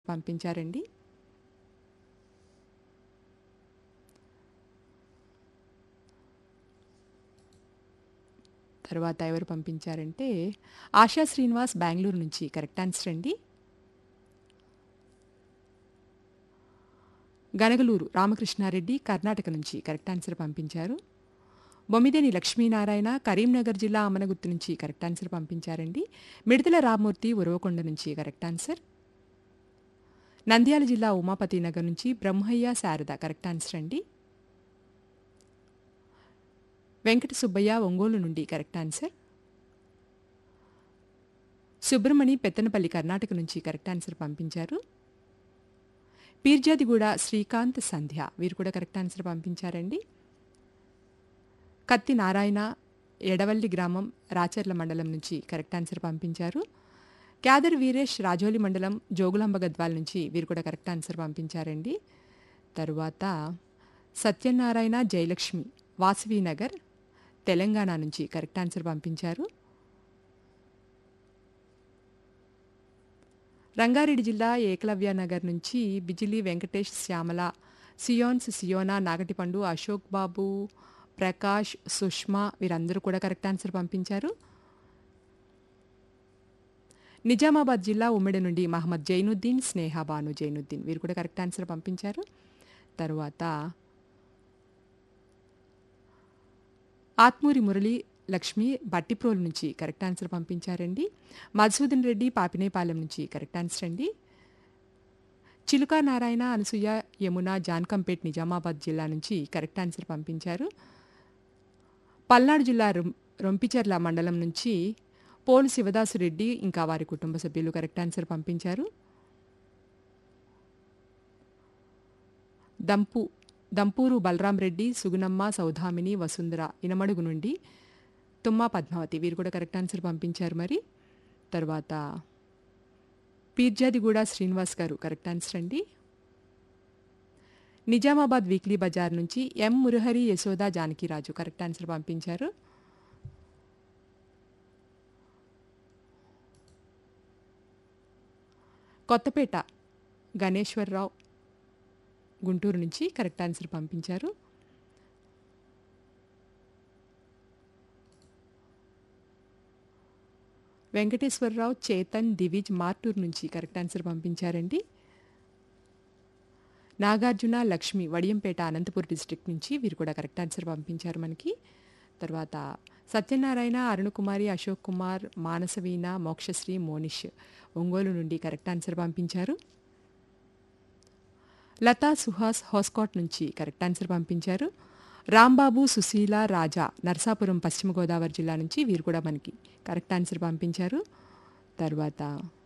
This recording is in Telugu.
పంపించారండి తర్వాత ఎవరు పంపించారంటే ఆశా శ్రీనివాస్ బెంగళూరు నుంచి కరెక్ట్ ఆన్సర్ అండి గనగలూరు రామకృష్ణారెడ్డి కర్ణాటక నుంచి కరెక్ట్ ఆన్సర్ పంపించారు బొమ్మిదేని లక్ష్మీనారాయణ కరీంనగర్ జిల్లా అమనగుర్తు నుంచి కరెక్ట్ ఆన్సర్ పంపించారండి మిడతల రామ్మూర్తి ఉరవకొండ నుంచి కరెక్ట్ ఆన్సర్ నంద్యాల జిల్లా ఉమాపతి నగర్ నుంచి బ్రహ్మయ్య శారద కరెక్ట్ ఆన్సర్ అండి వెంకట సుబ్బయ్య ఒంగోలు నుండి కరెక్ట్ ఆన్సర్ సుబ్రమణి పెత్తనపల్లి కర్ణాటక నుంచి కరెక్ట్ ఆన్సర్ పంపించారు పీర్జాదిగూడ శ్రీకాంత్ సంధ్య వీరు కూడా కరెక్ట్ ఆన్సర్ పంపించారండి కత్తి నారాయణ ఎడవల్లి గ్రామం రాచర్ల మండలం నుంచి కరెక్ట్ ఆన్సర్ పంపించారు క్యాదర్ వీరేష్ రాజోలి మండలం జోగులాంబ గద్వాల నుంచి వీరు కూడా కరెక్ట్ ఆన్సర్ పంపించారండి తరువాత సత్యనారాయణ జయలక్ష్మి వాసవీనగర్ తెలంగాణ నుంచి కరెక్ట్ ఆన్సర్ పంపించారు రంగారెడ్డి జిల్లా ఏకలవ్య నగర్ నుంచి బిజిలి వెంకటేష్ శ్యామల సియోన్స్ సియోనా నాగటిపండు అశోక్ బాబు ప్రకాష్ సుష్మా వీరందరూ కూడా కరెక్ట్ ఆన్సర్ పంపించారు నిజామాబాద్ జిల్లా ఉమ్మడి నుండి మహమ్మద్ జైనుద్దీన్ స్నేహ బాను జైనుద్దీన్ వీరు కూడా కరెక్ట్ ఆన్సర్ పంపించారు తరువాత ఆత్మూరి మురళి లక్ష్మి బట్టిప్రోలు నుంచి కరెక్ట్ ఆన్సర్ పంపించారండి మధుసూదన్ రెడ్డి పాపినేపాలెం నుంచి కరెక్ట్ ఆన్సర్ అండి చిలుక నారాయణ అనసూయ యమున జాన్కంపేట్ నిజామాబాద్ జిల్లా నుంచి కరెక్ట్ ఆన్సర్ పంపించారు పల్నాడు జిల్లా రొం- రొంపిచెర్ల మండలం నుంచి పోలు శివదాసురెడ్డి ఇంకా వారి కుటుంబ సభ్యులు కరెక్ట్ ఆన్సర్ పంపించారు దంపు దంపూరు బలరాం రెడ్డి సుగుణమ్మ సౌధామిని వసుంధర ఇనమడుగు నుండి తుమ్మా పద్మావతి వీరు కూడా కరెక్ట్ ఆన్సర్ పంపించారు మరి తర్వాత పీర్జాదిగూడ శ్రీనివాస్ గారు కరెక్ట్ ఆన్సర్ అండి నిజామాబాద్ వీక్లీ బజార్ నుంచి M Murahari Yashoda Janakiraju correct answer పంపించారు కొత్తపేట గణేశ్వరరావు గుంటూరు నుంచి కరెక్ట్ ఆన్సర్ పంపించారు వెంకటేశ్వరరావు చేతన్ దివిజ్ మార్టూర్ నుంచి కరెక్ట్ ఆన్సర్ పంపించారండి నాగార్జున లక్ష్మి వడియంపేట అనంతపూర్ డిస్ట్రిక్ట్ నుంచి వీరు కూడా కరెక్ట్ ఆన్సర్ పంపించారు మనకి తర్వాత సత్యనారాయణ అరుణకుమారి అశోక్ కుమార్ మానసవీణ మోక్షశ్రీ మోనిష్ ఒంగోలు నుండి కరెక్ట్ ఆన్సర్ పంపించారు లతా సుహాస్ హోస్కాట్ నుంచి కరెక్ట్ ఆన్సర్ పంపించారు రాంబాబు సుశీల రాజా నర్సాపురం పశ్చిమ గోదావరి జిల్లా నుంచి వీరు కూడా మనకి కరెక్ట్ ఆన్సర్ పంపించారు తర్వాత